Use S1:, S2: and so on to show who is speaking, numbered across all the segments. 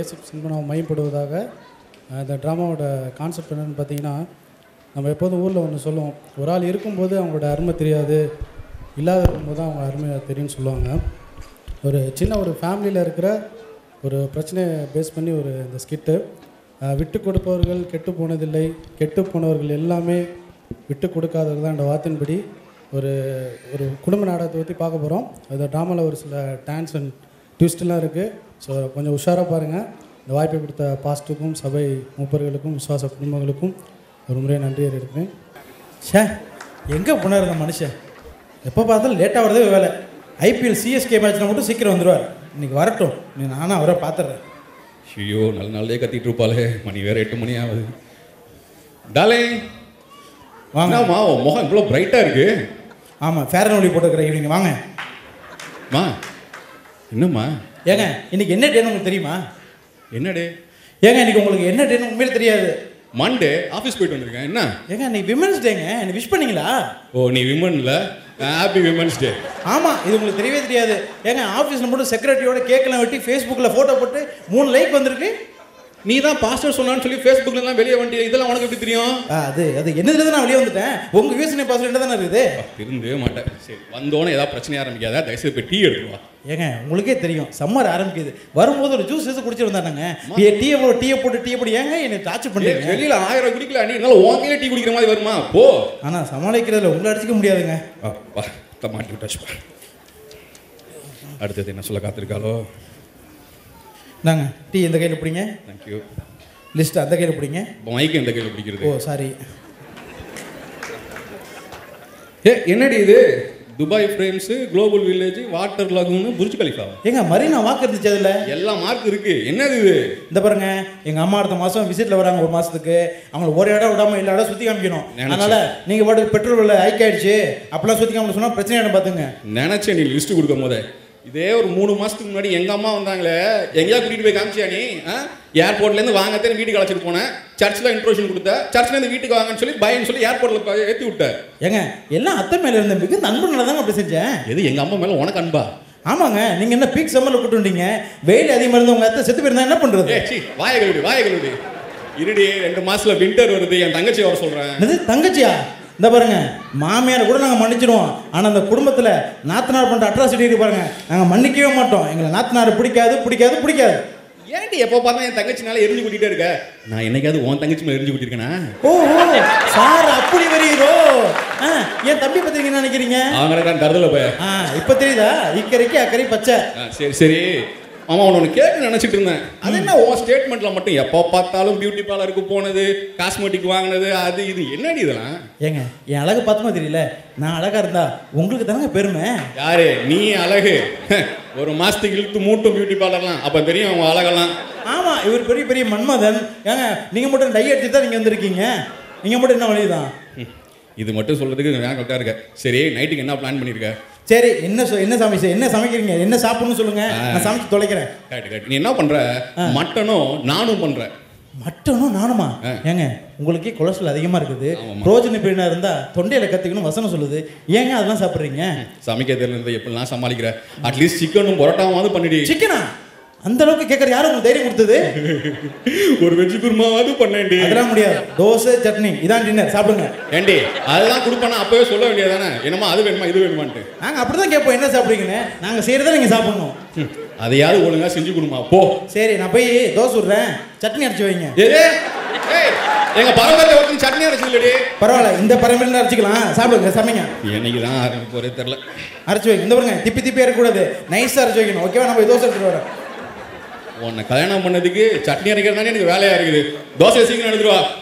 S1: இயேசு சினிமா மையப்படுவதாக அந்த ட்ராமாவோட கான்செப்ட் என்னென்னு பார்த்தீங்கன்னா நம்ம எப்போதும் ஊரில் ஒன்று சொல்லுவோம் ஒரு ஆள் இருக்கும்போது அவங்களோட அருமை தெரியாது இல்லாத இருக்கும்போது தான் அவங்க அருமை தெரியும்னு சொல்லுவாங்க ஒரு சின்ன ஒரு ஃபேமிலியில் இருக்கிற ஒரு பிரச்சனையை பேஸ் பண்ணி ஒரு இந்த ஸ்கிட்டு விட்டு கொடுப்பவர்கள் கெட்டு போனதில்லை கெட்டு போனவர்கள் எல்லாமே விட்டு கொடுக்காதவர்கள் தான் இந்த வார்த்தையின்படி ஒரு ஒரு குடும்ப நாடகத்தை பற்றி பார்க்க போகிறோம் அந்த ட்ராமாவில் ஒரு சில டான்ஸ் அண்ட் ட்விஸ்ட்லாம் இருக்குது ஸோ கொஞ்சம் உஷாராக பாருங்கள் இந்த வாய்ப்பை கொடுத்த பாஸ்ட்டுக்கும் சபை மூப்பர்களுக்கும் விசுவாச குடும்பங்களுக்கும் ஒரு முறை நன்றி இருக்கிறேன்
S2: ச்சே எங்கே போனார் இந்த மனுஷன் எப்போ பார்த்தாலும் லேட்டாக வரதே வேலை ஐபிஎல் சிஎஸ்கே மேட்ச்சில் மட்டும் சீக்கிரம் வந்துடுவார் இன்னைக்கு வரட்டும் நீ நானும் அவரை பார்த்துட்றேன்
S3: ஐயோ நல்ல நாளே கத்திட்டு இருப்பாளே மணி வேற எட்டு மணி ஆகுது டாலிங்
S2: வாங்க
S3: வாங்கம்மா உன் முகம் இவ்வளோ பிரைட்டாக இருக்கு
S2: ஆமாம் ஃபேர் அண்ட் ஒலி போட்டுக்கிற ஈவினிங் வாங்க
S3: மா என்னம்மா
S2: ஏங்க இன்னைக்கு என்ன டேன்னு உங்களுக்கு தெரியுமா
S3: என்னடே
S2: ஏங்க இன்னைக்கு உங்களுக்கு என்ன டேன்னு உண்மையிலே தெரியாது
S3: மண்டே ஆஃபீஸ் போயிட்டு வந்திருக்கேன் என்ன
S2: ஏங்க இன்னைக்கு விமன்ஸ் டேங்க எனக்கு விஷ் பண்ணீங்களா
S3: ஓ நீ விமன்ல ஹாப்பி விமன்ஸ் டே
S2: ஆமாம் இது உங்களுக்கு தெரியவே தெரியாது ஏங்க ஆஃபீஸில் மட்டும் செக்ரட்டரியோட கேக்கெல்லாம் வெட்டி ஃபேஸ்புக்கில் ஃபோட்டோ போட்டு மூணு லைக் வந்திருக்கு
S3: நீ தான் பாஸ்டர் சொன்னான்னு சொல்லி ஃபேஸ்புக்ல எல்லாம் வெளியே வந்துட்டு இதெல்லாம் உனக்கு எப்படி தெரியும்
S2: ஆ, அது அது என்னதுல நான் வெளியே வந்துட்டேன் உங்கள் யூஎஸ்என் பாஸ்வேர்டு தானே இருக்குது
S3: இருந்தே மாட்டேன் சரி வந்தோடனே ஏதாவது பிரச்சனை ஆரம்பிக்காதா தயவுசெய்து போய் டீ எடுத்து வா
S2: ஏங்க உங்களுக்கே தெரியும் சம்மர் ஆரம்பிக்குது வரும்போது ஒரு ஜூஸ் எடுத்து குடிச்சிட்டு வந்தானுங்க ஏ டீயை போட்டு டீயை போட்டு டீயை போட்டு ஏங்க என்னை டார்ச்சர்
S3: ஏய்,
S2: பண்ணுறீங்க
S3: வெளியில ஆயிரம் குடிக்கல நீ என்னால உன் டீ குடிக்கிற மாதிரி வருமா போ
S2: ஆனால் சமாளிக்கிறதுல உங்களை அடிச்சிக்க முடியாதுங்க
S3: ஆ, வா த மாட்டி விட்டாச்சு பா. அடுத்தது என்ன சொல்ல காத்திருக்காளோ
S2: நாங்க டீ இந்த கையில் பிடிங்க
S3: தேங்க்யூ
S2: லிஸ்ட் அந்த கையில் பிடிங்க
S3: மைக்கு எந்த கையில் பிடிக்கிறது
S2: ஓ சாரி
S3: ஏ என்னடி இது Dubai frames global village water லகுன்னு புர்ஜ் கலிஃபா
S2: ஏங்க மரீனா வாக்கு இருந்துச்சு அதில்
S3: எல்லா மார்க் இருக்கு என்னது இது
S2: இந்த பாருங்க எங்க அம்மா அடுத்த மாசம் விசிட்ல வராங்க ஒரு மாசத்துக்கு அவங்களை ஒரு இடம் விடாம எல்லா இடம் சுத்தி காமிக்கணும்
S3: நினைச்சேன்.
S2: அதனால நீங்க பாட்டுக்கு பெட்ரோல் விலை ஹைக் ஆயிடுச்சு அப்பெல்லாம் சுத்தி காமிக்க சொன்னா பிரச்சனை ஆயிடும் பாத்துங்க
S3: நினைச்சேன் நீ லிஸ்ட் கொடுக்கும் போதே இதே ஒரு மூணு மாசத்துக்கு முன்னாடி எங்க அம்மா வந்தாங்களே எங்கேயா கூட்டிட்டு போய் காமிச்சியா நீ ஏர்போர்ட்ல இருந்து வாங்கத்தே வீட்டுக்கு அழைச்சிட்டு போனேன் சர்ச்சில் இன்ட்ரோஷன் கொடுத்த சர்ச்ல இருந்து வீட்டுக்கு வாங்கன்னு சொல்லி பயன்னு சொல்லி ஏர்போர்ட்ல ஏத்தி விட்ட
S2: ஏங்க எல்லாம் அத்தை மேல இருந்த மிகுந்த அன்புனால தாங்க அப்படி செஞ்சேன்
S3: எது எங்க அம்மா மேல உனக்கு அன்பா
S2: ஆமாங்க நீங்க என்ன பீக் சம்மர்ல கூட்டு வந்தீங்க வெயில் அதிகமா இருந்து உங்க அத்தை செத்து போயிருந்தா என்ன பண்றது
S3: ஏ சி வாய கழுவி வாய கழுவி இருடி ரெண்டு மாசத்துல வின்டர் வருது என் தங்கச்சி வர சொல்றேன்
S2: என்னது தங்கச்சியா இந்த பாருங்க மாமியார் கூட நாங்கள் மன்னிச்சிடுவோம் ஆனால் அந்த குடும்பத்தில் நாத்தனார் பண்ணுற அட்ராசிட்டி இருக்கு பாருங்க நாங்கள் மன்னிக்கவே மாட்டோம் எங்களை நாத்தனார் பிடிக்காது பிடிக்காது பிடிக்காது
S3: ஏன்டி எப்போ பார்த்தா என் தங்கச்சினால எரிஞ்சு கூட்டிட்டே இருக்க நான் என்னைக்காவது உன் தங்கச்சி மேல எரிஞ்சு கூட்டிருக்கேனா
S2: ஓ ஓ சார் அப்படி வரீரோ ஆ என் தம்பி பற்றி என்ன நினைக்கிறீங்க
S3: அவங்க தான் தருதல போய
S2: ஆ இப்போ தெரியுதா இக்கரைக்கு அக்கறை பச்சை
S3: சரி சரி ஆமா உன்னை கேட்க நினைச்சிட்டு இருந்தேன் அது என்ன உன் ஸ்டேட்மெண்ட்ல மட்டும் எப்போ பார்த்தாலும் பியூட்டி பார்லருக்கு போனது காஸ்மெட்டிக் வாங்கினது அது இது என்னடி இதெல்லாம்
S2: ஏங்க என் அழகு பார்த்தமா தெரியல நான் அழகா இருந்தா உங்களுக்கு தானங்க பெருமை
S3: யாரு நீ அழகு ஒரு மாசத்துக்கு இழுத்து மூட்டும் பியூட்டி பார்லர்லாம் அப்ப தெரியும் உங்க அழகெல்லாம்
S2: ஆமா இவர் பெரிய பெரிய மன்மதன் ஏங்க நீங்க மட்டும் டை அடிச்சு தான் நீங்க வந்திருக்கீங்க நீங்க மட்டும் என்ன வழிதான்
S3: ம், இது மட்டும் சொல்றதுக்கு நான் கரெக்டா இருக்க சரி நைட்டுக்கு என்ன பிளான் பண்ணிருக்க
S2: சரி என்ன சொ- என்ன சமைச்சு என்ன சமைக்கிறீங்க என்ன சாப்பிடணும்னு சொல்லுங்க நான் சமைச்சு தொலைக்கிறேன்
S3: கரெக்ட் கரெக்ட் நீ என்ன பண்ற மட்டனும் நானும் பண்றேன்
S2: மட்டனும் நானுமா
S3: ஆ.
S2: ஏங்க உங்களுக்கே கொலஸ்ட்ரால் அதிகமா இருக்குது
S3: ஆமாம்மா.
S2: புரோஜன பீனா இருந்தா தொண்டையில கத்துக்கணும் வசனம் சொல்லுது ஏங்க அதெல்லாம் சாப்பிடுறீங்க
S3: சமைக்க தெரியல எப்படிலாம் சமாளிக்கிற அட்லீஸ்ட் சிக்கனும் பரோட்டாவாவது பண்ணிடி
S2: சிக்கனா அந்த அளவுக்கு கேட்கற யாரும் உங்களுக்கு தைரியம் கொடுத்தது
S3: ஒரு வெஜ் குருமாவது பண்ணேன்டி
S2: அதெல்லாம் முடியாது தோசை சட்னி இதான் டின்னர் சாப்பிடுங்க
S3: ஏண்டி அதெல்லாம் கொடுப்பேனா அப்பவே சொல்ல வேண்டியதானே என்னமா அது வேணுமா இது வேணுமான்ட்டு
S2: நாங்க அப்படிதான் கேட்போம் என்ன சாப்பிடுறீங்கன்னு நாங்க செய்யறதை நீங்க சாப்பிடணும்
S3: ம், அதையாவது ஒழுங்கா செஞ்சு கொடுமா போ
S2: சரி நான் போய் தோசை விடுறேன் சட்னி அரைச்சு வைங்க
S3: ஏய், ஏய், எங்க பரம்பரை ஒருத்தன் சட்னி அரைச்சதுலடி
S2: பரவாயில்ல இந்த பரம்பரையில் அரைச்சிக்கலாம் சாப்பிடுங்க சமைங்க
S3: என்னைக்கு தான் ஆரம்பிக்க போறே தெரியல
S2: அரைச்சு வைங்க இந்த பாருங்க திப்பி திப்பி இருக்கக்கூடாது நைஸாக அரைச்சு வைக்கணும் ஓகேவா நான் போய் தோசை எடுத்துட்டு வரேன்
S3: உன்னை கல்யாணம் பண்ணதுக்கு சட்னி அரைக்கிறது தானே எனக்கு வேலையா இருக்குது தோசை சீக்கிரம் எடுத்துட்டு வா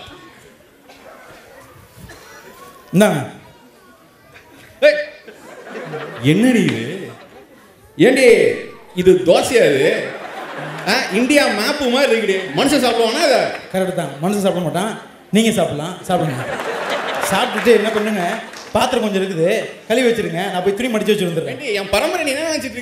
S2: இந்தாங்க
S3: ஏய், என்னடி இது ஏண்டி இது தோசையா இது ஆ, இந்தியா மேப்பு மாதிரி இருக்குடி மனுஷன் சாப்பிடுவானா இதை
S2: கரெக்டு தான் மனுஷன் சாப்பிட மாட்டான் நீங்கள் சாப்பிடலாம் சாப்பிடுங்க சாப்பிட்டுட்டு என்ன பண்ணுங்க பாத்திரம் கொஞ்சம் இருக்குது கழுவி வச்சிருங்க நான் போய் துணி மடிச்சு வச்சு வந்துடுறேன்
S3: ஏண்டி, என் பரம்பரை நீ என்ன நினைச்சிட்டு இருக்க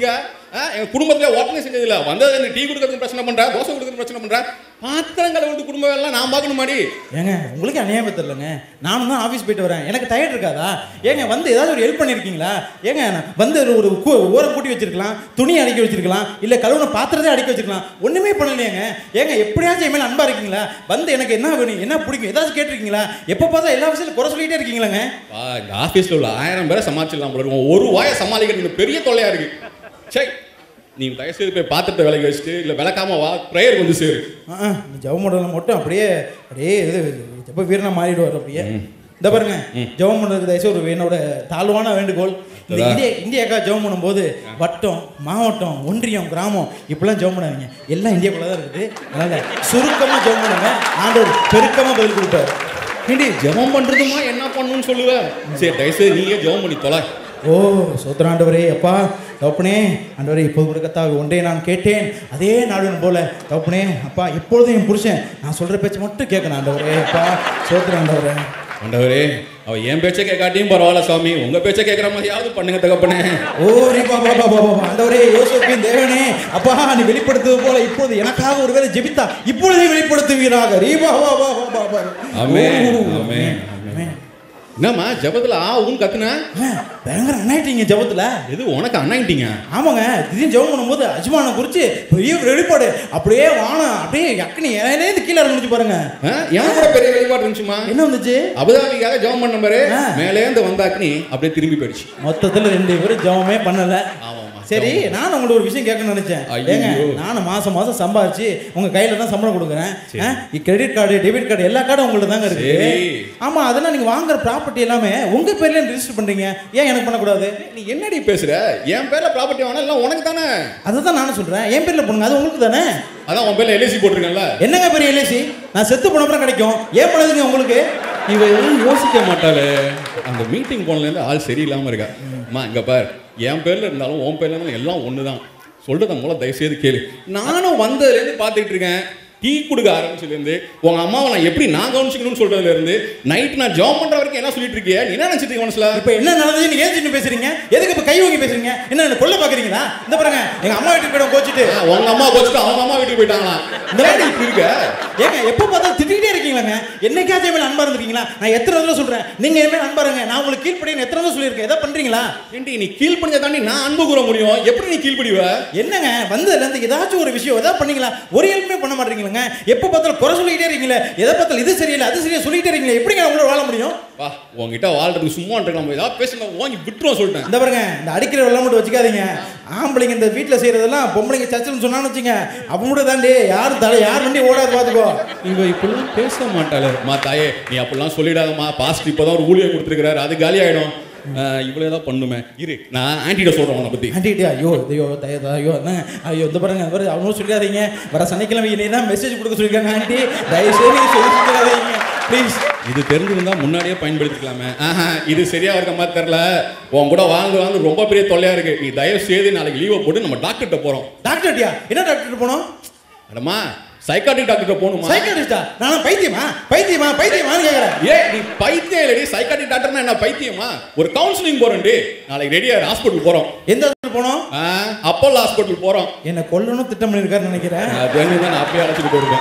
S3: ஆ, எங்க குடும்பத்துல ஒட்டனை செஞ்சது இல்ல வந்தது என்ன டீ கொடுக்கறதுக்கு பிரச்சனை பண்றா தோசை கொடுக்கறதுக்கு பிரச்சனை பண்றா பாத்திரம் கழுவுறது குடும்ப வேலை நான் பார்க்கணும் மாடி
S2: ஏங்க உங்களுக்கு அநியாயம் தெரியலங்க நானும் தான் ஆஃபீஸ் போயிட்டு வரேன் எனக்கு டயர்ட் இருக்காதா ஏங்க வந்து ஏதாவது ஒரு ஹெல்ப் பண்ணியிருக்கீங்களா ஏங்க நான் வந்து ஒரு கு- ஓரம் கூட்டி வச்சிருக்கலாம் துணி அடுக்கி வச்சிருக்கலாம் இல்லை கழுவுன பாத்திரத்தை அடுக்கி வச்சிருக்கலாம் ஒன்றுமே பண்ணலையேங்க ஏங்க எப்படியாச்சும் என் மேலே அன்பா இருக்கீங்களா வந்து எனக்கு என்ன வேணும் என்ன பிடிக்கும் ஏதாச்சும் கேட்டிருக்கீங்களா எப்போ பார்த்தா எல்லா விஷயத்தையும் குறை சொல்லிட்டே இருக்கீங்களாங்க
S3: வா, இந்த ஆஃபீஸில் உள்ள ஆயிரம் பேரை சமாளிச்சிடலாம் போல இருக்கும் ஒரு வாயை சமாளிக்கிறது எனக்கு பெரிய தொல்லையா இருக்கு சரி நீ தயவுசெய்து போய் பாத்திரத்தை விலைக்கு வச்சுட்டு இல்லை விளக்காம வா ப்ரேயருக்கு வந்து சேரு
S2: ஆ ஆ, இந்த ஜவ மண்டலம் மட்டும் அப்படியே அப்படியே இது எப்போ வீரனா மாறிடுவார் அப்படியே இந்த பாருங்க ஜெபம் பண்ணுறதுக்கு தயவுசெய்து ஒரு என்னோட தாழ்வான வேண்டுகோள் இந்த
S3: இதா.
S2: இந்திய இந்தியாக்கா ஜெபம் பண்ணும்போது வட்டம் மாவட்டம் ஒன்றியம் கிராமம் இப்படிலாம் ஜெபம் பண்ணாதீங்க எல்லாம் இந்தியாக்குள்ள தான் இருக்குது அதனால சுருக்கமாக ஜெபம் பண்ணுங்க ஆண்டவர் பெருக்கமாக பதில் கொடுப்பாரு
S3: ஏண்டி ஜெபம் பண்றதுமா என்ன பண்ணணும்னு சொல்லுவ சரி தயவுசெய்து நீயே ஜெபம் பண்ணி தொலை
S2: ஓ சோத்திர ஆண்டவரே அப்பா தப்புனே ஆண்டவரே இப்போது கொடுக்கத்தாக ஒன்றே நான் கேட்டேன் அதே நாடுன்னு போல தப்புனே அப்பா எப்பொழுதும் என் புருஷன் நான் சொல்கிற பேச்சு மட்டும் கேட்கணும் ஆண்டவரே அப்பா சோத்திர ஆண்டவரே
S3: ஆண்டவரே அவ என் பேச்சை கேட்காட்டியும் பரவாயில்ல சாமி உங்க பேச்சை கேட்குற மாதிரியாவது பண்ணுங்க தகப்பனே
S2: ஓ ரீ பாபா பாபா பாபா ஆண்டவரே யோசிப்பின் தேவனே அப்பா நீ வெளிப்படுத்துவது போல இப்பொழுது எனக்காக ஒருவேளை ஜெபித்தா இப்பொழுதே வெளிப்படுத்துவீராக ரீ பாபா பாபா பாபா
S3: ஆமென்,
S2: ஓ,
S3: ஆமென்,
S2: ஆமென்.
S3: என்னம்மா ஜபத்துல ஆ ஊன் கத்துன
S2: அண்ணா, பயங்கர அண்ணாயிட்டீங்க ஜெபத்துல
S3: எது உனக்கு அண்ணாயிட்டீங்க
S2: ஆமாங்க திடீர்னு ஜெபம் பண்ணும்போது அஜ்மானை குறித்து பெரிய வெளிப்பாடு அப்படியே வானம் அப்படியே அக்னி இலையிலேருந்து கீழே இருந்துச்சு பாருங்க
S3: ஆ, எனக்கு கூட பெரிய வெளிப்பாடு இருந்துச்சுமா
S2: என்ன வந்துச்சு
S3: அபுதாபிக்காக ஜெபம் பண்ண பாரு
S2: ஆ.
S3: மேலே இருந்து வந்தாக்குனி அப்படியே திரும்பி போயிடுச்சு
S2: மொத்தத்தில் ரெண்டு பேரும் ஜெபமே பண்ணல
S3: ஆமாம்மா
S2: சரி நான் உங்கள்ட்ட ஒரு விஷயம் கேட்கணும்னு நினைச்சேன்
S3: ஐயையோ.
S2: ஏங்க நானும் மாசம் மாசம் சம்பாதிச்சு உங்க கையில தான் சம்பளம் கொடுக்குறேன் கிரெடிட் கார்டு டெபிட் கார்டு எல்லா கார்டும் உங்கள்ட்ட தாங்க இருக்கு
S3: சரி.
S2: ஆமா அதெல்லாம் நீங்க வாங்குற ப்ராப்பர்ட்டி எல்லாமே உங்க பேர்ல ரெஜிஸ்டர் பண்றீங்க ஏன் எனக்கு பண்ணக்கூடாது
S3: நீ என்னடி பேசுற என் பேர்ல ப்ராப்பர்ட்டி வாங்கினா எல்லாம் உனக்கு தானே
S2: அதை தான் நானும் சொல்றேன் என் பேர்ல பண்ணுங்க அது உங்களுக்கு தானே
S3: அதான் உன் பேர்ல எல்ஐசி போட்டிருக்கேன்ல
S2: என்னங்க பெரிய எல்ஐசி நான் செத்து போன அப்புறம் கிடைக்கும் ஏன் பண்ணதுங்க உங்களுக்கு
S3: இவ எதுவும் யோசிக்க மாட்டாளே அந்த மீட்டிங் போனதுலேருந்து ஆள் சரியில்லாம இருக்கா அம்மா இங்க பார் என் பேர்ல இருந்தாலும் உன் பேர்ல இருந்தாலும் எல்லாம் ஒண்ணுதான் சொல்றத மூலம் தயவுசெய்து கேளு நானும் வந்ததுலேருந்து பார்த்துட்டு இருக்கேன் டீ கொடுக்க ஆரம்பிச்சதுலேருந்து உங்க அம்மாவை நான் எப்படி நான் கவனிச்சிக்கணும்னு சொல்றதுல இருந்து நைட் நான் ஜாப் பண்ற வரைக்கும் என்ன சொல்லிட்டு இருக்கிய நீ என்ன நினைச்சிட்டு இருக்க மனசுல
S2: இப்ப என்ன நடந்தது நீங்க ஏன் சின்ன பேசுறீங்க எதுக்கு இப்ப கை வாங்கி பேசுறீங்க என்ன என்ன கொல்ல பாக்குறீங்களா இந்த பாருங்க எங்க அம்மா வீட்டுக்கு போயிடும் கோச்சிட்டு
S3: ஆ, உங்க அம்மா கோச்சுட்டு அவங்க அம்மா வீட்டுக்கு போயிட்டாங்களா இந்த மாதிரி இப்படி இருக்க
S2: ஏங்க எப்போ பார்த்தா திட்டிகிட்டே இருக்கீங்களாங்க என்னைக்காச்சும் மேல அன்பா இருந்திருக்கீங்களா நான் எத்தனை தடவை சொல்றேன் நீங்க என் மேல அன்பா இருங்க நான் உங்களுக்கு கீழ்ப்படின்னு எத்தனை தடவை சொல்லியிருக்கேன் எதாவது பண்றீங்களா
S3: ஏண்டி நீ கீழ்ப்படிஞ்ச தாண்டி நான் அன்பு கூற முடியும் எப்படி நீ கீழ்ப்படிவ
S2: என்னங்க வந்ததுல இருந்து ஏதாச்சும் ஒரு விஷயம் ஏதாவது பண்ணீங்களா ஒரு ஹெல்ப்புமே பண்ண மாட்டீங்களா எப்போ பார்த்தாலும் குறை சொல்லிக்கிட்டே இருக்கீங்களே எதை பார்த்தாலும் இது சரியில்லை அது சரியா சொல்லிக்கிட்டே இருக்கீங்களே எப்படிங்க உங்களோட வாழ முடியும்
S3: வா உன்கிட்ட வாழ்றதுக்கு சும்மா இருக்கலாம் ஏதாவது பேசுங்க வாங்கி விட்டுருவோம் சொல்லிட்டேன்
S2: இந்த பாருங்க இந்த அடிக்கிற வெள்ளம் மட்டும் வச்சுக்காதீங்க ஆம்பளைங்க இந்த வீட்டில் செய்யறதெல்லாம் பொம்பளைங்க சர்ச்சைன்னு சொன்னான்னு வச்சுங்க அவங்க தாண்டி யார் தலை யார் வண்டி ஓடாது பார்த்துக்கோ
S3: இவ இப்படிலாம் பேச மாட்டாளே மா தாயே நீ அப்படிலாம் சொல்லிடாதம்மா பாஸ்ட் இப்போதான் ஒரு ஊழியம் கொடுத்துருக்காரு அது காலி ஆயிடும் இவ்வளோ தான் பண்ணுமே இரு நான் ஆன்டிட்ட சொல்றேன் உன்னை பத்தி
S2: ஆண்டிகிட்டே ஐயோ ஐயோ தயோ ஐயோ என்னங்க ஐயோ இந்த பாருங்க வர அவனும் சொல்லிடாதீங்க வர சனிக்கிழமை நீ தான் மெசேஜ் கொடுக்க சொல்லியிருக்காங்க ஆண்டி தயவுசெய்து நீங்க சொல்லி சொல்லிடாதீங்க ப்ளீஸ்
S3: இது தெரிஞ்சிருந்தா முன்னாடியே பயன்படுத்திக்கலாமே ஆஹா இது சரியா இருக்க மாதிரி தெரியல உன் கூட வாழ்ந்து வாழ்ந்து ரொம்ப பெரிய தொல்லையா இருக்கு நீ தயவு செய்து நாளைக்கு லீவை போட்டு நம்ம டாக்டர்கிட்ட போறோம்
S2: டாக்டர்ட்டியா என்ன டாக்டர் போனோம்
S3: அடமா சைக்காட்ரிக் டாக்டர்கிட்ட போகணுமா
S2: சைக்காட்டிஸ்டா நானும் பைத்தியமா பைத்தியமா பைத்தியமான்னு கேட்குறேன்
S3: ஏ நீ பைத்தியம் இல்லடி சைக்காட்ரிக் டாக்டர்னா என்ன பைத்தியமா ஒரு கவுன்சிலிங் போறேன்டி நாளைக்கு ரெடியா ஹாஸ்பிட்டல் போறோம்
S2: எந்த இடத்துல போனோம்
S3: ஆ, அப்போலோ ஹாஸ்பிட்டல் போறோம்
S2: என்னை கொல்லணும் திட்டம் பண்ணியிருக்காருன்னு நினைக்கிறேன்
S3: அது தான் நான் அப்பயே அழைச்சிட்டு போயிருக்கேன்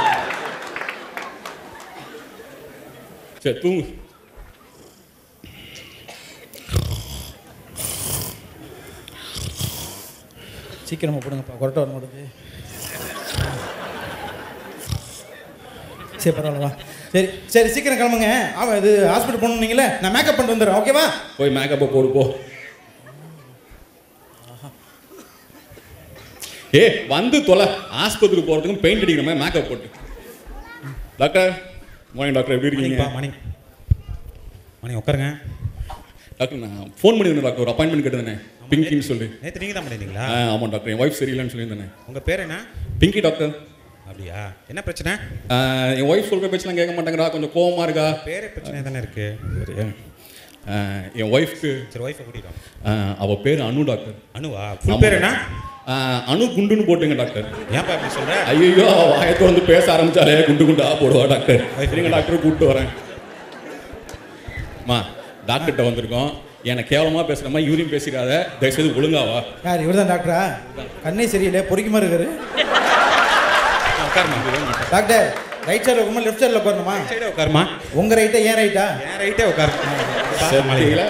S3: சரி தூங்கு
S2: சீக்கிரமா போடுங்கப்பா கொரட்டை வர மாட்டேங்குது சரி பரவாயில்ல வா சரி சரி சீக்கிரம் கிளம்புங்க ஆமாம் இது ஹாஸ்பிட்டல் போகணுன்னீங்களே நான் மேக்கப் பண்ணிட்டு வந்துடுறேன் ஓகேவா
S3: போய் மேக்கப்பை போடு போ ஏ வந்து தொலை ஆஸ்பத்திரி போகிறதுக்கும் பெயிண்ட் அடிக்கிற மாதிரி மேக்கப் போட்டு டாக்டர் மார்னிங் டாக்டர் எப்படி இருக்கீங்க
S4: மணிப்பா மணி மணி உட்காருங்க
S3: டாக்டர் நான் ஃபோன் பண்ணியிருந்தேன் டாக்டர் ஒரு அப்பாயின்மெண்ட் கேட்டிருந்தேன் பிங்கின்னு சொல்லி
S4: நேற்று நீங்கள் தான் பண்ணியிருந்தீங்களா
S3: ஆ ஆமாம் டாக்டர் என் ஒய்ஃப் சரியில்லைன்னு சொல்லியிருந்தேன்
S4: உங்கள் பேர் என்ன
S3: பிங்கி டாக்டர்
S4: அப்படியா என்ன பிரச்சனை
S3: ஆ, என் ஒய்ஃப் சொல்கிற பேச்செலாம் கேட்க மாட்டேங்கிறா கொஞ்சம் கோவமா இருக்கா
S4: பேரே பிரச்சனை தானே இருக்கு
S3: சரியா ஆ, என் ஒய்ஃப்க்கு
S4: சரி ஒய்ஃபை கூட்டிட்டு வாங்க.
S3: அவள் பேர் அனு டாக்டர்
S4: அனுவா ஃபுல் பேர் என்ன
S3: ஆ, அனு குண்டுன்னு போட்டுங்க டாக்டர்
S4: ஏன்ப்பா அப்படி சொல்ற
S3: ஐயோ வாயத்தை வந்து பேச ஆரம்பிச்சாலே குண்டு குண்டா போடுவா டாக்டர் சரிங்க டாக்டர் கூப்பிட்டு வரேன் அம்மா டாக்டர்கிட்ட வந்திருக்கோம் என்னை கேவலமா பேசுற மாதிரி இவரையும் பேசிடாத தயவுசெய்து ஒழுங்காவா
S2: யார் இவர் தான் டாக்டரா கண்ணே சரியில்லை பொறிக்குமா இருக்காரு
S4: உட்காருமா
S2: டாக்டர் ரைட் சைடில் உட்காருமா லெஃப்ட் சைடில் உட்காரணுமா
S4: சைடே உட்காருமா
S2: உங்க ரைட்டா ஏன் ரைட்டா
S4: என் ரைட்டே உட்காரு
S3: சரிங்களா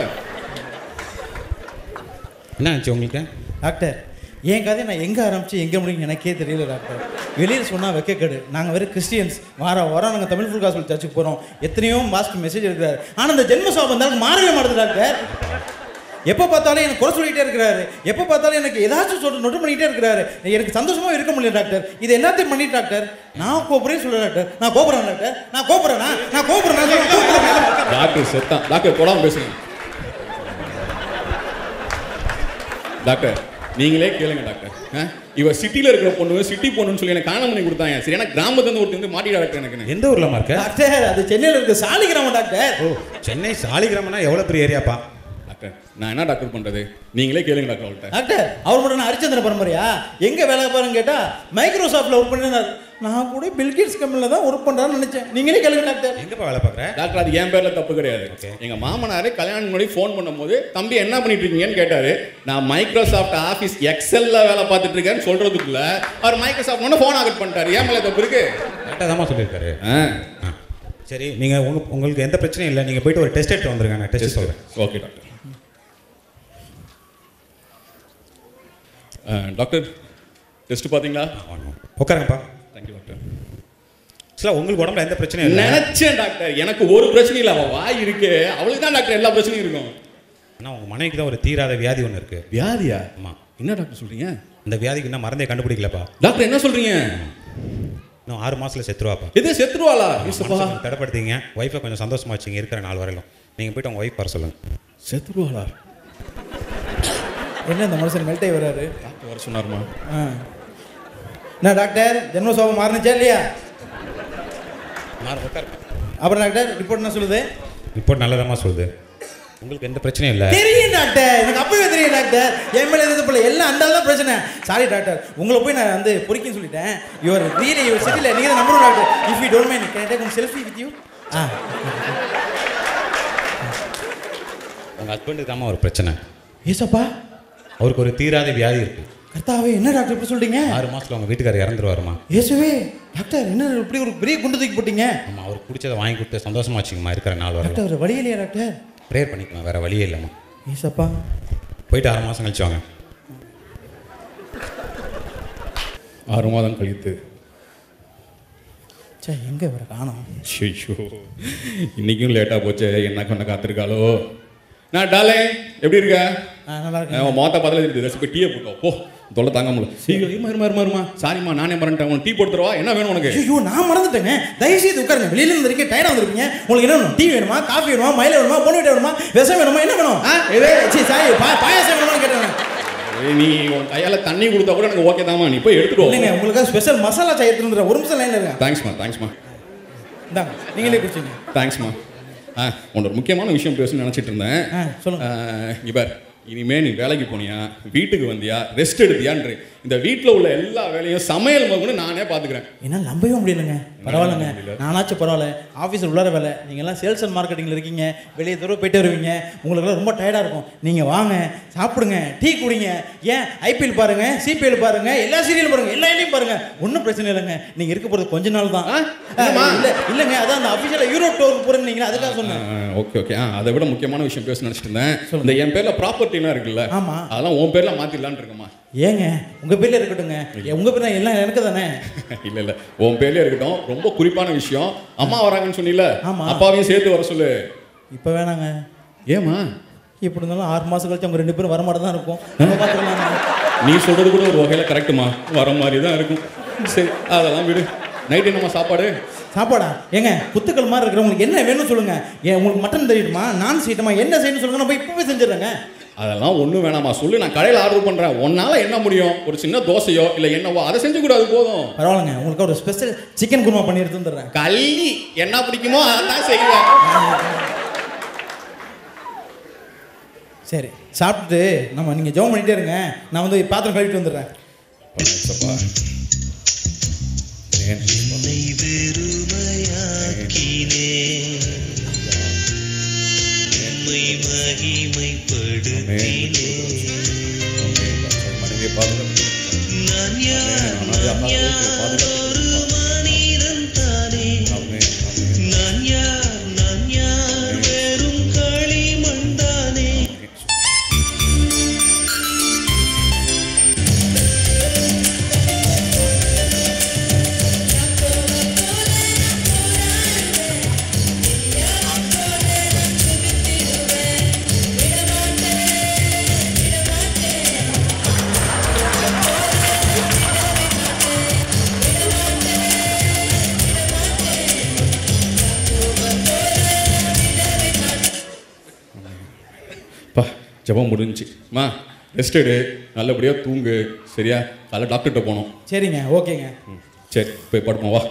S4: என்ன ஆச்சு உங்களுக்கு
S2: டாக்டர் என் கதையை நான் எங்கே ஆரம்பிச்சு எங்கே முடியும் எனக்கே தெரியல டாக்டர் வெளியில் சொன்னால் வெக்கக்கேடு நாங்கள் வேறு கிறிஸ்டியன்ஸ் வாரம் வாரம் நாங்கள் தமிழ் ஃபுல் காஸ்பிள் சர்ச்சுக்கு போகிறோம் எத்தனையோ மாஸ்டர் மெசேஜ் எடுக்கிறாரு ஆனால் இந்த ஜென்ம சாபம் இருந்தாலும் மாறவே மாட்டுது டாக்டர் எப்போ பார்த்தாலும் எனக்கு குறை சொல்லிட்டே இருக்கிறாரு எப்போ பார்த்தாலும் எனக்கு ஏதாச்சும் சொல்லிட்டு நொட்டு பண்ணிட்டே இருக்கிறாரு எனக்கு சந்தோஷமா இருக்க முடியல டாக்டர் இது எல்லாத்தையும் பண்ணி டாக்டர் நான் கோபுறேன் சொல்ல டாக்டர் நான் கோபுறேன் டாக்டர் நான் கோபுறேனா நான் கோபுறேன் நான் கோபுறேன்
S3: டாக்டர் செத்தான் டாக்டர் தொடாம பேசுங்க டாக்டர் நீங்களே கேளுங்க டாக்டர் ஆ? இவ சிட்டில இருக்கிற பொண்ணு சிட்டி பொண்ணுன்னு சொல்லி எனக்கு காண பண்ணி கொடுத்தாங்க சரி ஏன்னா கிராமத்துல இருந்து ஒருத்தர் வந்து மாட்டிடா டாக்டர் எனக்கு
S4: எந்த ஊர்லமா இருக்க
S2: டாக்டர் அது சென்னையில் இருக்க சாலிகிராமம் டாக்டர்
S4: ஓ சென்னை சாலிகிராமனா எவ்வளோ பெரிய ஏரியாப்பா
S3: டாக்டர் நான் என்ன டாக்டர் பண்றது நீங்களே கேளுங்க டாக்டர் அவள்கிட்ட
S2: டாக்டர் அவர் மட்டும் நான் ஹரிச்சந்திர பரம்பரையா எங்க வேலை பாருங்க கேட்டா மைக்ரோசாஃப்ட்ல ஒர்க் பண்ணிருந்தார் நான் கூட பில்கேட்ஸ் கம்பெனில தான் ஒர்க் பண்றான்னு நினைச்சேன் நீங்களே கேளுங்க டாக்டர்
S4: எங்கப்பா வேலை பார்க்குற
S3: டாக்டர் அது என் பேர்ல தப்பு கிடையாது எங்க மாமனாரே கல்யாணம் முன்னாடி ஃபோன் பண்ணும்போது தம்பி என்ன பண்ணிட்டு இருக்கீங்கன்னு கேட்டாரு நான் மைக்ரோசாஃப்ட் ஆஃபீஸ் எக்ஸல்ல வேலை பார்த்துட்டு இருக்கேன்னு சொல்றதுக்குள்ள அவர் மைக்ரோசாஃப்ட் மட்டும் ஃபோன் ஆகட் பண்ணிட்டாரு ஏன் மேல தப்பு இருக்கு
S4: கரெக்டாக தாம்மா சொல்லியிருக்காரு
S3: ஆ
S4: ஆ சரி நீங்கள் உங்க உங்களுக்கு எந்த பிரச்சனையும் இல்லை நீங்கள் போயிட்டு ஒரு டெஸ்ட் எடுத்து வந்துருங்க நான் டெஸ்ட் சொல்கிறேன்
S3: ஓகே டாக்டர் டாக்டர் டெஸ்ட் பாத்தீங்களா
S4: உட்காருங்கப்பா
S3: தேங்க்யூ டாக்டர்
S4: சில உங்களுக்கு உடம்புல எந்த பிரச்சனையும் இல்லை
S3: நினைச்சேன் டாக்டர் எனக்கு ஒரு பிரச்சனையும் இல்லை அவள் வாய் இருக்கு அவளுக்கு தான் டாக்டர் எல்லா பிரச்சனையும் இருக்கும்
S4: ஆனால் உங்கள் மனைவிக்கு தான் ஒரு தீராத வியாதி ஒன்று இருக்குது
S3: வியாதியா
S4: ஆமாம்
S3: என்ன டாக்டர் சொல்றீங்க
S4: இந்த வியாதிக்கு இன்னும் மருந்தே கண்டுபிடிக்கலப்பா
S3: டாக்டர் என்ன சொல்றீங்க
S4: இன்னும் ஆறு மாசத்துல செத்துருவாப்பா
S3: எதே செத்துருவாளா
S4: மனசை
S3: ஈசப்பா
S4: கொஞ்சம் தடைப்படுத்திங்க ஒய்ஃபை கொஞ்சம் சந்தோஷமா வச்சுங்க இருக்கிற நாள் வரையிலும் நீங்கள் போயிட்டு உங்கள் ஒய்ஃப் வர சொல்லுங்கள்
S3: செத்துருவாளா
S2: என்ன இந்த மனுஷன் மெல்ட்டே வராரு
S3: டாக்டர் வர சொன்னாருமா
S2: ஆ. என்ன டாக்டர் ஜென்ம சோபம் மாறினுச்சா இல்லையா
S4: நான் உட்காரு
S2: அப்புறம் டாக்டர் ரிப்போர்ட் என்ன சொல்லுது
S4: ரிப்போர்ட் நல்லதமா சொல்லுது உங்களுக்கு எந்த பிரச்சனையும் இல்லை
S2: தெரியும் டாக்டர் எனக்கு அப்பவே தெரியும் டாக்டர் என் மேல எதுவும் போல எல்லாம் அந்த தான் பிரச்சனை சாரி டாக்டர் உங்களை போய் நான் வந்து பொறிக்கன்னு சொல்லிட்டேன் யுவர் ரியலி யுவர் சிட்டில நீங்க தான் நம்பரும் doctor if you don't mind can take one selfie with you ஆ
S4: உங்கள் ஹஸ்பண்டுக்கு தாம்மா ஒரு பிரச்சனை
S2: ஏசப்பா
S4: அவருக்கு ஒரு தீராத வியாதி இருக்கு
S2: கர்த்தாவே என்ன டாக்டர் இப்படி சொல்றீங்க
S4: ஆறு மாசத்துல உங்க வீட்டுக்காரர் இறந்துருவாருமா
S2: இயேசுவே டாக்டர் என்ன இப்படி ஒரு பெரிய குண்டு தூக்கி போட்டீங்க
S4: ஆமா அவருக்கு பிடிச்சதை வாங்கி கொடுத்து சந்தோஷமா வச்சுக்கமா இருக்கிற நாள் வரலாம்
S2: டாக்டர் வழி இல்லையா டாக்டர்
S4: ப்ரேயர் பண்ணிக்கலாம் வேற வழியே இல்லைம்மா
S2: ஏசப்பா
S4: போயிட்டு ஆறு மாசம் கழிச்சு வாங்க
S3: ஆறு மாதம் கழித்து
S2: சே எங்க வர காணோம்
S3: ஐயோ இன்னைக்கும் லேட்டாக போச்சு என்ன கொண்ட காத்திருக்காளோ நான் டாலே எப்படி இருக்க
S2: ஆ, நல்லா இருக்கு
S3: அவன் மாத்தா பதில் தெரியுது போய் டீயை போட்டோம் போ தொல்லை தாங்க முடியல ஐயோ இருமா இருமா இருமா இருமா சாரிம்மா நானே மறந்துட்டேன் உனக்கு டீ போட்டுருவா என்ன வேணும் உனக்கு
S2: ஐயோ நான் மறந்துட்டேங்க தயவு செய்து உட்காருங்க வெளியில இருந்து இருக்கீங்க டயர்டா வந்திருப்பீங்க உங்களுக்கு என்ன வேணும் டீ வேணுமா காஃபி வேணுமா மயில வேணுமா பொண்ணு வேணுமா விஷம் வேணுமா என்ன வேணும் ஆ இதே சரி சாரி பா- பாயாசம் வேணுமான்னு கேட்டேன்
S3: ஏய், நீ உன் கையால் தண்ணி கொடுத்தா கூட எனக்கு ஓகே தாம்மா நீ போய் எடுத்துட்டு
S2: இல்லைங்க உங்களுக்கு ஸ்பெஷல் மசாலா சாய் எடுத்துட்டு வந்துடுறேன். ஒரு நிமிஷம் லைன்ல இருங்க
S3: தேங்க்ஸ்மா தேங்க்ஸ்மா
S2: இந்தாங்க நீங்களே குடிச்சிங்க
S3: தேங்க்ஸ்மா ஆ உன்னோட முக்கியமான விஷயம் பேசணும்னு நினச்சிட்டு இருந்தேன்
S2: ஆ சொல்லுங்க
S3: இவர் இனிமே நீ வேலைக்கு போனியா வீட்டுக்கு வந்தியா ரெஸ்ட் எடுத்தியான்ற இந்த வீட்டில் உள்ள எல்லா வேலையும் சமையல் முதல்ல நானே பார்த்துக்கிறேன்
S2: என்னால் நம்பவே முடியலங்க பரவாயில்லைங்க
S3: முடியல.
S2: நானாச்சும் பரவாயில்ல ஆஃபீஸில் உள்ளார வேலை நீங்கள் எல்லாம் சேல்ஸ் அண்ட் மார்க்கெட்டிங்கில் இருக்கீங்க வெளியே தூரம் போயிட்டு வருவீங்க உங்களுக்கெல்லாம் ரொம்ப டயர்டாக இருக்கும் நீங்கள் வாங்க சாப்பிடுங்க டீ குடிங்க ஏன் ஐபிஎல் பாருங்க சிபிஎல் பாருங்க எல்லா சீரியலும் பாருங்க எல்லா இலையும் பாருங்க ஒன்றும் பிரச்சனை இல்லைங்க நீங்கள் இருக்க போகிறது கொஞ்ச நாள் தான்
S3: ஆ? என்னம்மா?
S2: இல்லை இல்லைங்க அதான் அந்த அஃபிஷியலாக யூரோப் டோருக்கு போகிறேன்னு அதுக்காக சொன்னேன்
S3: ஓகே ஓகே ஆ அதை விட முக்கியமான விஷயம் பேச நினச்சிட்டு இருந்தேன் இந்த என் பேர்ல ப்ராப்பர்ட்டிலாம் இருக்குல்ல
S2: ஆமா.
S3: அதெல்லாம் உன் பேர்ல மாத்திடலான்னு இருக்கமா
S2: ஏங்க உங்கள் பேர்ல இருக்கட்டுங்க உங்கள் பேர் எல்லாம் எனக்கு தானே
S3: இல்ல இல்ல உன் பேர்லயே இருக்கட்டும் ரொம்ப குறிப்பான விஷயம் அம்மா வராங்கன்னு சொன்னீல
S2: ஆமா.
S3: அப்பாவையும் சேர்த்து வர சொல்லு
S2: இப்போ வேணாங்க
S3: ஏமா
S2: இப்படி இருந்தாலும் ஆறு மாதம் கழிச்சு அவங்க ரெண்டு பேரும் வரமாட்டே தான் இருக்கும் நம்ம பார்த்துக்கலாங்க
S3: நீ சொல்றது கூட ஒரு வகையில கரெக்டுமா வர மாதிரி தான் இருக்கும் சரி அதெல்லாம் விடு நைட் என்னம்மா சாப்பாடு
S2: சாப்பாடா ஏங்க குத்துக்கள் மாதிரி இருக்கிறவங்களுக்கு என்ன வேணும்னு சொல்லுங்க ஏன் உங்களுக்கு மட்டன் தெரியணுமா நான் செய்யட்டுமா என்ன செய்யணும்னு சொல்லுங்க நான் போய் இப்பவே செஞ்சிடுறேங்க
S3: அதெல்லாம் ஒன்றும் வேணாமா சொல்லு நான் கடையில் ஆர்டர் பண்ணுறேன் உன்னால என்ன முடியும் ஒரு சின்ன தோசையோ இல்லை என்னவோ அதை செஞ்சு கூட அது போதும்
S2: பரவாயில்லைங்க உங்களுக்கு ஒரு ஸ்பெஷல் சிக்கன் குருமா பண்ணி எடுத்து வந்துடுறேன்
S3: கள்ளி என்ன பிடிக்குமோ அதான் செய்வேன்
S2: சரி சாப்பிட்டுட்டு நம்ம நீங்கள் ஜெபம் பண்ணிட்டே இருங்க நான் வந்து பாத்திரம் கழுவிட்டு வந்துடுறேன்
S3: சப்பா. ஏன்
S5: என்னை வெறுமையாக்கினே உம்மை மகிமைப்படுத்தினே
S3: மனைவியை பாதுகாப்பு
S5: நான் யார் நான் யார் ஒரு மனிதன் தானே
S3: ஆமென், ஆமென்.
S5: நான் யார் நான் யார் வெறும் களிமண் தானே
S3: பா ஜெபம் முடிஞ்சுச்சு மா ரெஸ்ட் எடு நல்லபடியாக தூங்கு சரியா காலைல டாக்டர்கிட்ட போனோம்
S2: சரிங்க ஓகேங்க
S3: ம், சரி போய் படுப்போம் வா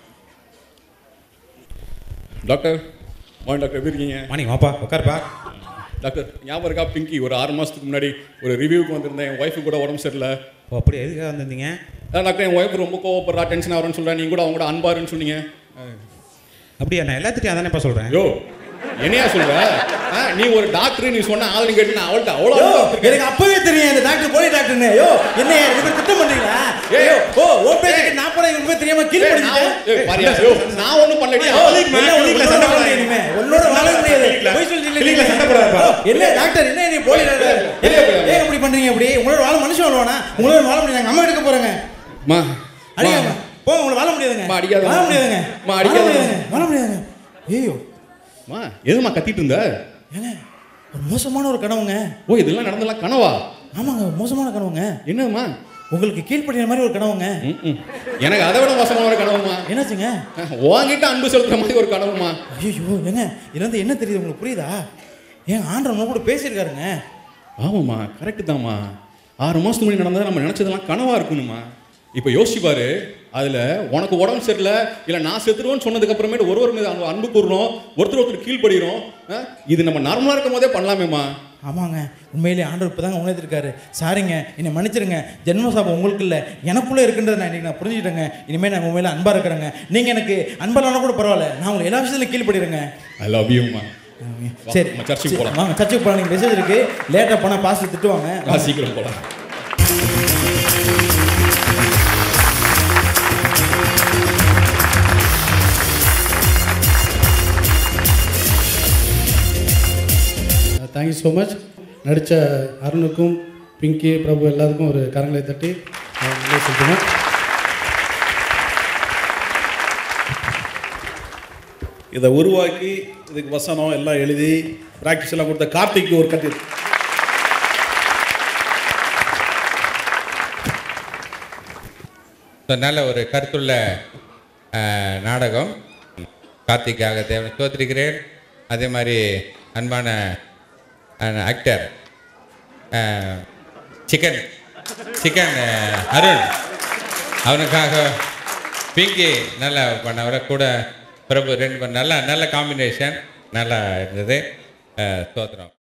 S3: டாக்டர் வாங்க டாக்டர் எப்படி இருக்கீங்க
S4: மணி வாப்பா உட்காருப்பா
S3: டாக்டர் ஞாபகம் இருக்கா பிங்கி ஒரு ஆறு மாதத்துக்கு முன்னாடி ஒரு ரிவ்யூக்கு வந்திருந்தேன் என் ஒய்ஃபு கூட உடம்பு சரியில்லை
S4: ஓ அப்படி எதுக்காக வந்திருந்தீங்க
S3: அதான் டாக்டர் என் ஒய்ஃப் ரொம்ப கோவப்படுறா டென்ஷன் ஆகிறேன்னு சொல்கிறேன் நீங்கள் கூட அவங்க கூட அன்பாருன்னு சொன்னீங்க
S4: அப்படியா நான் எல்லாத்துட்டையும் அதானேப்பா சொல்கிறேன்
S3: யோ என்னையா சொல்ற ஆ, நீ ஒரு டாக்டர் நீ சொன்ன ஆளுன்னு கேட்டு நான் அவள்கிட்ட அவ்வளோ
S2: யோ,
S3: அன்பா வச்சிருக்கேன்.
S2: எனக்கு அப்பவே தெரியும் இந்த டாக்டர் போலி டாக்டர்னு யோ என்ன இது மாதிரி திட்டம் பண்றீங்களா
S3: ஏய்,
S2: ஏய் ஓ ஓ பேருக்கு நான் போறேன் உங்களுக்கு போய் தெரியாம கீழ்
S3: ஏய்,
S2: பண்ணிட்டேன்
S3: நான் ஏய், பாரியா, யோ, நான் ஒண்ணும் பண்ணலடி
S2: யோ, என்ன உனக்கு உன்னோட வாழ முடியாது இனிமே. உன்னோட வாழ முடியாது. பொய் சொல்லிட்டு
S4: கிளினிக்ல சண்டை போடாதப்பா.
S2: யோ, என்ன டாக்டர் என்ன நீ போலி டாக்டர்
S3: வெளியே போய்
S2: ஏன் இப்படி பண்றீங்க அப்படி உங்களோட வாழ மனுஷன் வாழ்வானா உங்களோட வாழ முடியாது நாங்க அம்மா எடுக்க போறேங்க
S3: மா
S2: அடிக்காம போங்க உங்களை வாழ முடியாதுங்க
S3: அம்மா, அடிக்காத.
S2: வாழ முடியாதுங்க
S3: அம்மா,
S2: வாழ
S3: அடிக்காத.
S2: முடியாதுங்க வாழ முடியாதுங்க ஐயோ
S3: மா எதுமா கத்திட்டு இருந்த
S2: ஏங்க ஒரு மோசமான ஒரு கனவுங்க
S3: ஓ இதெல்லாம் நடந்தெல்லாம் கனவா
S2: ஆமாங்க மோசமான கனவுங்க
S3: என்னம்மா
S2: உங்களுக்கு கீழ்ப்படிற மாதிரி ஒரு கனவுங்க
S3: ம், ம். எனக்கு அதை விட மோசமான ஒரு கனவுமா
S2: என்னாச்சுங்க
S3: உன்கிட்ட அன்பு செலுத்துற மாதிரி ஒரு கனவுமா
S2: ஐயோ ஏங்க இதுல இருந்து என்ன தெரியுது உங்களுக்கு புரியுதா ஏன் ஆண்டவங்க கூட பேசியிருக்காருங்க
S3: ஆமாம்மா கரெக்டு தாம்மா ஆறு மாதத்துக்கு முன்னாடி நடந்ததை நம்ம நினச்சதெல்லாம் கனவாக இருக்கணுமா இப்போ யோசிச்சு பாரு அதில் உனக்கு உடம்பு சரியில்லை இல்லை நான் செத்துருவோன்னு சொன்னதுக்கு அப்புறமேட்டு ஒரு ஒரு மீது அன்பு- அன்பு கூறுறோம் ஒருத்தர் ஒருத்தர் கீழ்ப்படுகிறோம் ஆ? இது நம்ம நார்மலாக இருக்கும் போதே பண்ணலாமேம்மா
S2: ஆமாங்க உண்மையிலேயே ஆண்டவர் இப்போ தாங்க உணர்த்திருக்காரு சாரிங்க என்னை மன்னிச்சிருங்க ஜென்ம சாபம் உங்களுக்கு இல்லை எனக்குள்ளே இருக்குன்றதை நான் இன்னைக்கு நான் புரிஞ்சுக்கிட்டேங்க இனிமேல் நான் உண்மையில அன்பாக இருக்கிறேங்க நீங்கள் எனக்கு அன்பாலான கூட பரவாயில்ல நான் உங்களை எல்லா விஷயத்துலையும் கீழ்படிடுங்க
S3: ஐ லவ் யூம்மா
S2: சரி
S3: நம்ம சர்ச்சுக்கு
S2: சரி,
S3: போலாம்.
S2: வாங்க சர்ச்சுக்கு போகலாம் நீங்கள் மெசேஜ் இருக்கு லேட்டாக போனால் பாஸ்ட் திட்டுவாங்க
S3: நான் சீக்கிரம் போகலாம்
S1: தேங்க்யூ ஸோ மச் நடித்த அருணுக்கும் பிங்கி பிரபு எல்லாருக்கும் ஒரு கரங்களை தட்டி அஹ், நன்றி சொல்லுங்கள்
S6: இதை உருவாக்கி இதுக்கு வசனம் எல்லாம் எழுதி ப்ராக்டிஸ் எல்லாம் கொடுத்த கார்த்திக்கு ஒரு கட்டி
S7: ஸோ நல்ல ஒரு கருத்துள்ள அஹ், நாடகம் கார்த்திக்காக தேவனை ஸ்தோத்திரிக்கிறேன் அதே மாதிரி அன்பான ஆக்டர் சிக்கன் சிக்கன் அருண் அவனுக்காக பிங்கி நல்லா பண்ணவரை கூட பிரபு ரெண்டு பேரும் நல்ல நல்ல காம்பினேஷன் நல்லா இருந்தது அஹ், ஸ்தோத்திரம்